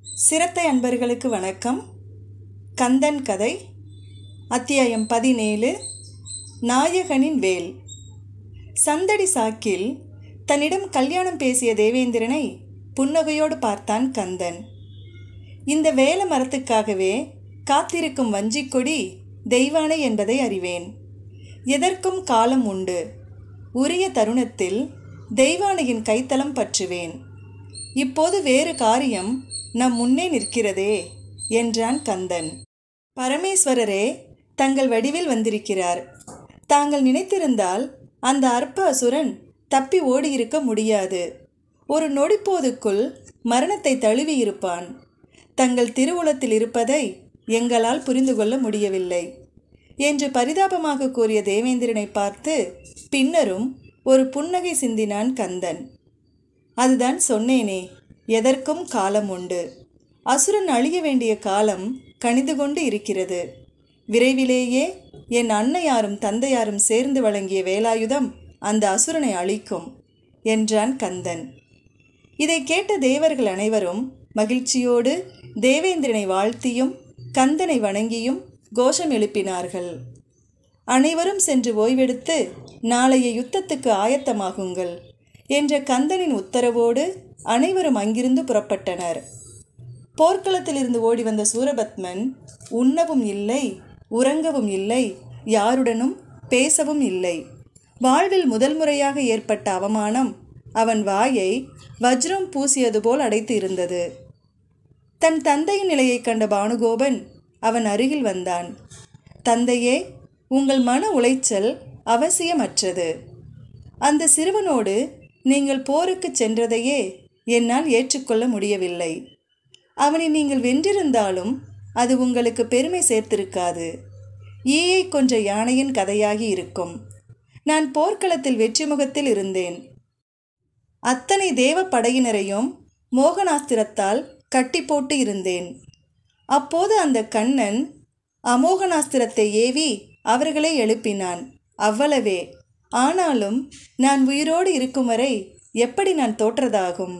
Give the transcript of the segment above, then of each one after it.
சிரத்தை அன்பர்களுக்கு வணக்கம் கந்தன் கதை அத்தியாயம் பதினேழு நாயகனின் வேல் சந்தடி சாக்கில் தன்னிடம் கல்யாணம் பேசிய தேவேந்திரனை புன்னகையோடு பார்த்தான் கந்தன் இந்த வேல மரத்துக்காகவே காத்திருக்கும் வஞ்சிக்கொடி தெய்வானை என்பதை அறிவேன் எதற்கும் காலம் உண்டு உரிய தருணத்தில் தெய்வானையின் கைத்தலம் பற்றுவேன் இப்போது வேறு காரியம் நம் முன்னே நிற்கிறதே என்றான் கந்தன் பரமேஸ்வரரே தங்கள் வடிவில் வந்திருக்கிறார் தாங்கள் நினைத்திருந்தால் அந்த அற்ப அசுரன் தப்பி ஓடியிருக்க முடியாது ஒரு நொடிப்போதுக்குள் மரணத்தை தழுவி இருப்பான் தங்கள் திருவுளத்தில் இருப்பதை எங்களால் புரிந்து கொள்ள முடியவில்லை என்று பரிதாபமாக கூறிய தேவேந்திரனை பார்த்து பின்னரும் ஒரு புன்னகை சிந்தினான் கந்தன் அதுதான் சொன்னேனே எதற்கும் காலம் உண்டு அசுரன் அழிய வேண்டிய காலம் கணிது கொண்டு இருக்கிறது விரைவிலேயே என் அன்னையாரும் தந்தையாரும் சேர்ந்து வழங்கிய வேலாயுதம் அந்த அசுரனை அழிக்கும் என்றான் கந்தன் இதை கேட்ட தேவர்கள் அனைவரும் மகிழ்ச்சியோடு தேவேந்திரனை வாழ்த்தியும் கந்தனை வணங்கியும் கோஷம் எழுப்பினார்கள் அனைவரும் சென்று ஓய்வெடுத்து நாளைய யுத்தத்துக்கு ஆயத்தமாகுங்கள் என்ற கந்தனின் உத்தரவோடு அனைவரும் அங்கிருந்து புறப்பட்டனர் போர்க்களத்திலிருந்து ஓடி வந்த சூரபத்மன் உண்ணவும் இல்லை உறங்கவும் இல்லை யாருடனும் பேசவும் இல்லை வாழ்வில் முதல் முறையாக ஏற்பட்ட அவமானம் அவன் வாயை வஜ்ரம் பூசியது போல் அடைத்து இருந்தது தன் தந்தையின் நிலையை கண்ட பானுகோபன் அவன் அருகில் வந்தான் தந்தையே உங்கள் மன உளைச்சல் அவசியமற்றது அந்த சிறுவனோடு நீங்கள் போருக்கு சென்றதையே என்னால் ஏற்றுக்கொள்ள முடியவில்லை அவனை நீங்கள் வென்றிருந்தாலும் அது உங்களுக்கு பெருமை சேர்த்திருக்காது ஈயை கொன்ற யானையின் கதையாகி இருக்கும் நான் போர்க்களத்தில் வெற்றி முகத்தில் இருந்தேன் அத்தனை தேவ படையினரையும் மோகனாஸ்திரத்தால் கட்டி போட்டு இருந்தேன் அப்போது அந்த கண்ணன் அமோகனாஸ்திரத்தை ஏவி அவர்களை எழுப்பினான் அவ்வளவே ஆனாலும் நான் உயிரோடு இருக்கும் வரை எப்படி நான் தோற்றதாகும்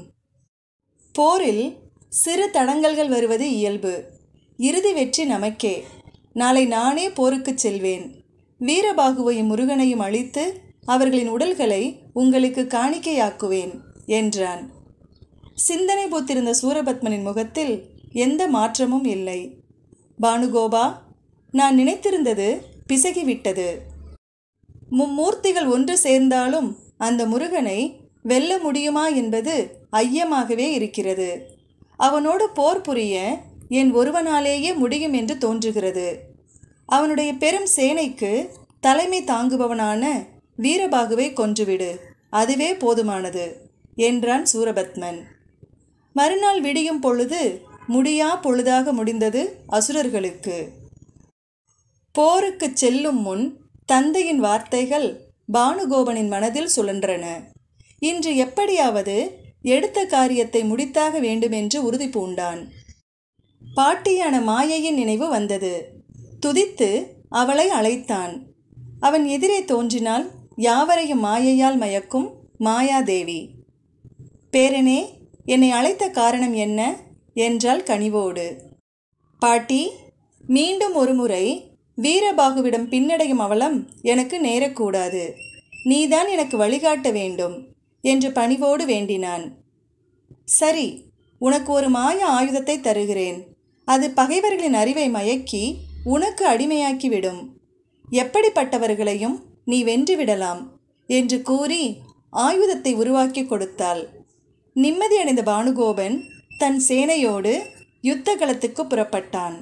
போரில் சிறு தடங்கல்கள் வருவது இயல்பு இறுதி வெற்றி நமக்கே நாளை நானே போருக்குச் செல்வேன் வீரபாகுவையும் முருகனையும் அழித்து அவர்களின் உடல்களை உங்களுக்கு காணிக்கையாக்குவேன் என்றான் சிந்தனை பூத்திருந்த சூரபத்மனின் முகத்தில் எந்த மாற்றமும் இல்லை பானுகோபா நான் நினைத்திருந்தது பிசகிவிட்டது மும்மூர்த்திகள் ஒன்று சேர்ந்தாலும் அந்த முருகனை வெல்ல முடியுமா என்பது ஐயமாகவே இருக்கிறது அவனோடு போர் புரிய என் ஒருவனாலேயே முடியும் என்று தோன்றுகிறது அவனுடைய பெரும் சேனைக்கு தலைமை தாங்குபவனான வீரபாகுவை கொன்றுவிடு அதுவே போதுமானது என்றான் சூரபத்மன் மறுநாள் விடியும் பொழுது முடியா பொழுதாக முடிந்தது அசுரர்களுக்கு போருக்கு செல்லும் முன் தந்தையின் வார்த்தைகள் பானுகோபனின் மனதில் சுழன்றன இன்று எப்படியாவது எடுத்த காரியத்தை முடித்தாக வேண்டுமென்று உறுதி பூண்டான் பாட்டியான மாயையின் நினைவு வந்தது துதித்து அவளை அழைத்தான் அவன் எதிரே தோன்றினால் யாவரையும் மாயையால் மயக்கும் மாயாதேவி பேரனே என்னை அழைத்த காரணம் என்ன என்றாள் கனிவோடு பாட்டி மீண்டும் ஒருமுறை வீரபாகுவிடம் பின்னடையும் அவலம் எனக்கு நேரக்கூடாது நீதான் எனக்கு வழிகாட்ட வேண்டும் என்று பணிவோடு வேண்டினான் சரி உனக்கு ஒரு மாய ஆயுதத்தை தருகிறேன் அது பகைவர்களின் அறிவை மயக்கி உனக்கு அடிமையாக்கிவிடும் எப்படிப்பட்டவர்களையும் நீ வென்றுவிடலாம் என்று கூறி ஆயுதத்தை உருவாக்கி கொடுத்தாள் நிம்மதியடைந்த பானுகோபன் தன் சேனையோடு யுத்த களத்துக்கு புறப்பட்டான்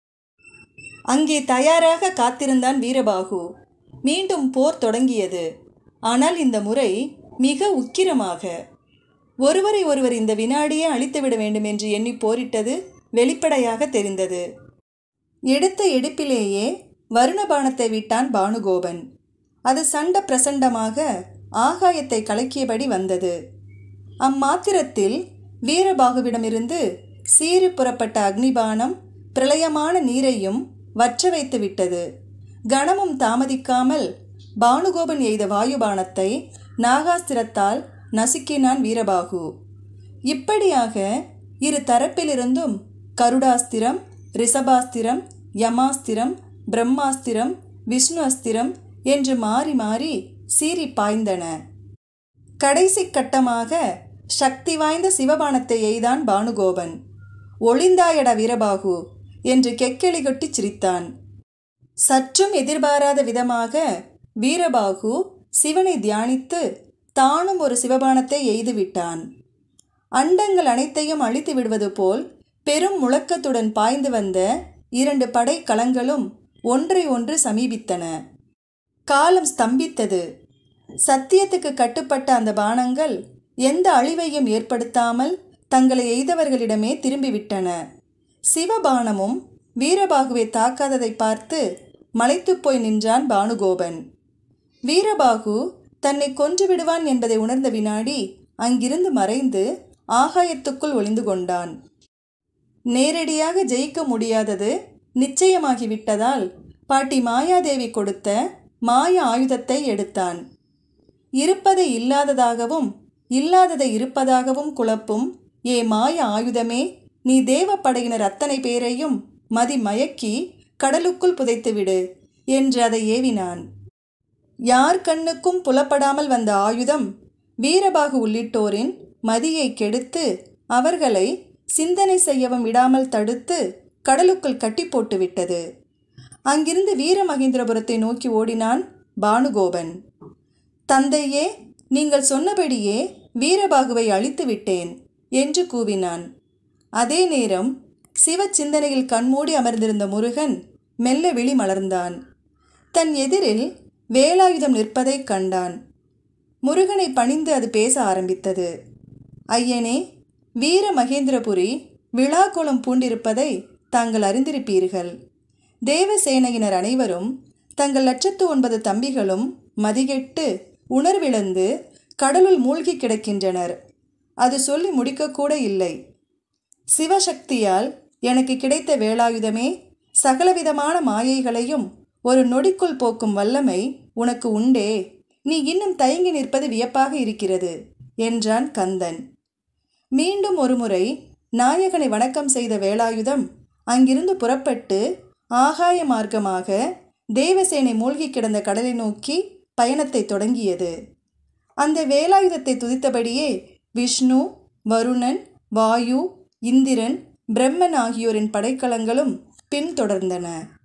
அங்கே தயாராக காத்திருந்தான் வீரபாகு மீண்டும் போர் தொடங்கியது ஆனால் இந்த முறை மிக உக்கிரமாக ஒருவரை ஒருவர் இந்த வினாடியே அழித்துவிட வேண்டும் என்று எண்ணி போரிட்டது வெளிப்படையாக தெரிந்தது எடுத்த எடுப்பிலேயே வருணபானத்தை விட்டான் பானுகோபன் அது சண்ட பிரசண்டமாக ஆகாயத்தை கலக்கியபடி வந்தது அம்மாத்திரத்தில் வீரபாகுவிடமிருந்து சீறி புறப்பட்ட அக்னிபானம் பிரளயமான நீரையும் வற்ற வைத்து விட்டது கணமும் தாமதிக்காமல் பானுகோபன் எய்த வாயுபானத்தை நாகாஸ்திரத்தால் நசுக்கினான் வீரபாகு இப்படியாக இரு தரப்பிலிருந்தும் கருடாஸ்திரம் ரிஷபாஸ்திரம் யமாஸ்திரம் பிரம்மாஸ்திரம் விஷ்ணு அஸ்திரம் என்று மாறி மாறி சீறி பாய்ந்தன கடைசி கட்டமாக சக்தி வாய்ந்த சிவபானத்தை எய்தான் பானுகோபன் ஒளிந்தாயடா வீரபாகு என்று கெக்கெளி கொட்டி சிரித்தான் சற்றும் எதிர்பாராத விதமாக வீரபாகு சிவனை தியானித்து தானும் ஒரு சிவபானத்தை எய்து விட்டான் அண்டங்கள் அனைத்தையும் அழித்து விடுவது போல் பெரும் முழக்கத்துடன் பாய்ந்து வந்த இரண்டு படை களங்களும் ஒன்றை ஒன்று சமீபித்தன காலம் ஸ்தம்பித்தது சத்தியத்துக்கு கட்டுப்பட்ட அந்த பானங்கள் எந்த அழிவையும் ஏற்படுத்தாமல் தங்களை எய்தவர்களிடமே திரும்பிவிட்டன சிவபானமும் வீரபாகுவை தாக்காததை பார்த்து மலைத்துப் போய் நின்றான் பானுகோபன் வீரபாகு தன்னை கொன்று விடுவான் என்பதை உணர்ந்த வினாடி அங்கிருந்து மறைந்து ஆகாயத்துக்குள் ஒளிந்து கொண்டான் நேரடியாக ஜெயிக்க முடியாதது நிச்சயமாகிவிட்டதால் பாட்டி மாயாதேவி கொடுத்த மாய ஆயுதத்தை எடுத்தான் இருப்பதை இல்லாததாகவும் இல்லாததை இருப்பதாகவும் குழப்பும் ஏ மாய ஆயுதமே நீ தேவப்படையினர் அத்தனை பேரையும் மதி மயக்கி கடலுக்குள் புதைத்துவிடு என்று அதை ஏவினான் யார் கண்ணுக்கும் புலப்படாமல் வந்த ஆயுதம் வீரபாகு உள்ளிட்டோரின் மதியை கெடுத்து அவர்களை சிந்தனை செய்யவும் விடாமல் தடுத்து கடலுக்குள் கட்டி போட்டுவிட்டது அங்கிருந்து வீரமகேந்திரபுரத்தை நோக்கி ஓடினான் பானுகோபன் தந்தையே நீங்கள் சொன்னபடியே வீரபாகுவை அழித்து விட்டேன் என்று கூவினான் அதே நேரம் சிவ சிந்தனையில் கண்மூடி அமர்ந்திருந்த முருகன் மெல்ல விழி மலர்ந்தான் தன் எதிரில் வேலாயுதம் நிற்பதைக் கண்டான் முருகனை பணிந்து அது பேச ஆரம்பித்தது ஐயனே வீர மகேந்திரபுரி விழாக்கோலம் பூண்டிருப்பதை தாங்கள் அறிந்திருப்பீர்கள் தேவசேனையினர் அனைவரும் தங்கள் லட்சத்து ஒன்பது தம்பிகளும் மதிகெட்டு உணர்விழந்து கடலுள் மூழ்கி கிடக்கின்றனர் அது சொல்லி முடிக்கக்கூட இல்லை சிவசக்தியால் எனக்கு கிடைத்த வேலாயுதமே சகலவிதமான மாயைகளையும் ஒரு நொடிக்குள் போக்கும் வல்லமை உனக்கு உண்டே நீ இன்னும் தயங்கி நிற்பது வியப்பாக இருக்கிறது என்றான் கந்தன் மீண்டும் ஒருமுறை நாயகனை வணக்கம் செய்த வேலாயுதம் அங்கிருந்து புறப்பட்டு ஆகாய மார்க்கமாக தேவசேனை மூழ்கி கிடந்த கடலை நோக்கி பயணத்தை தொடங்கியது அந்த வேலாயுதத்தை துதித்தபடியே விஷ்ணு வருணன் வாயு இந்திரன் பிரம்மன் ஆகியோரின் படைக்கலங்களும் பின்தொடர்ந்தன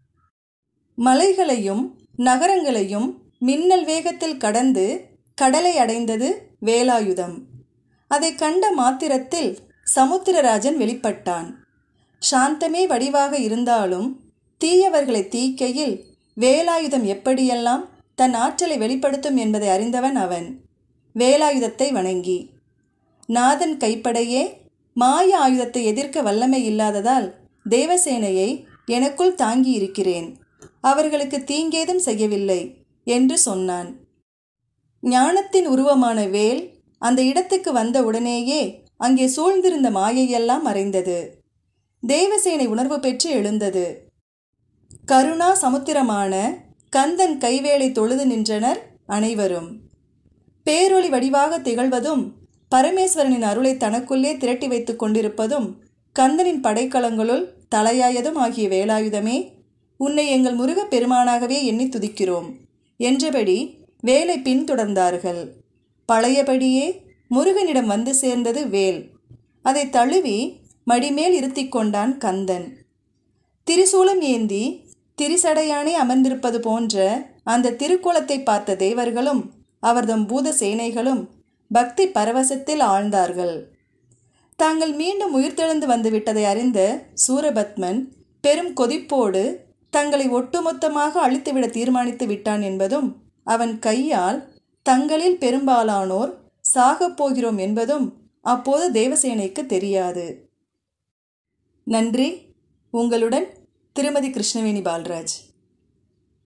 மலைகளையும் நகரங்களையும் மின்னல் வேகத்தில் கடந்து கடலை அடைந்தது வேலாயுதம் அதை கண்ட மாத்திரத்தில் சமுத்திரராஜன் வெளிப்பட்டான் சாந்தமே வடிவாக இருந்தாலும் தீயவர்களை தீக்கையில் வேலாயுதம் எப்படியெல்லாம் தன் ஆற்றலை வெளிப்படுத்தும் என்பதை அறிந்தவன் அவன் வேலாயுதத்தை வணங்கி நாதன் கைப்படையே மாய ஆயுதத்தை எதிர்க்க வல்லமை இல்லாததால் தேவசேனையை எனக்குள் தாங்கி இருக்கிறேன் அவர்களுக்கு தீங்கேதும் செய்யவில்லை என்று சொன்னான் ஞானத்தின் உருவமான வேல் அந்த இடத்துக்கு வந்த உடனேயே அங்கே சூழ்ந்திருந்த மாயையெல்லாம் மறைந்தது தேவசேனை உணர்வு பெற்று எழுந்தது கருணா சமுத்திரமான கந்தன் கைவேளை தொழுது நின்றனர் அனைவரும் பேரொளி வடிவாக திகழ்வதும் பரமேஸ்வரனின் அருளை தனக்குள்ளே திரட்டி வைத்துக் கொண்டிருப்பதும் கந்தனின் படைக்கலங்களுள் தலையாயதும் ஆகிய வேலாயுதமே உன்னை எங்கள் முருகப் பெருமானாகவே எண்ணி துதிக்கிறோம் என்றபடி வேலை பின்தொடர்ந்தார்கள் பழையபடியே முருகனிடம் வந்து சேர்ந்தது வேல் அதை தழுவி மடிமேல் இருத்திக் கொண்டான் கந்தன் திரிசூலம் ஏந்தி திரிசடையானே அமர்ந்திருப்பது போன்ற அந்த திருக்கோலத்தை பார்த்த தேவர்களும் அவர்தம் பூத சேனைகளும் பக்தி பரவசத்தில் ஆழ்ந்தார்கள் தாங்கள் மீண்டும் உயிர்த்தெழுந்து வந்துவிட்டதை அறிந்த சூரபத்மன் பெரும் கொதிப்போடு தங்களை ஒட்டுமொத்தமாக அழித்துவிட தீர்மானித்து விட்டான் என்பதும் அவன் கையால் தங்களில் பெரும்பாலானோர் சாகப் போகிறோம் என்பதும் அப்போது தேவசேனைக்கு தெரியாது நன்றி உங்களுடன் திருமதி கிருஷ்ணவேணி பால்ராஜ்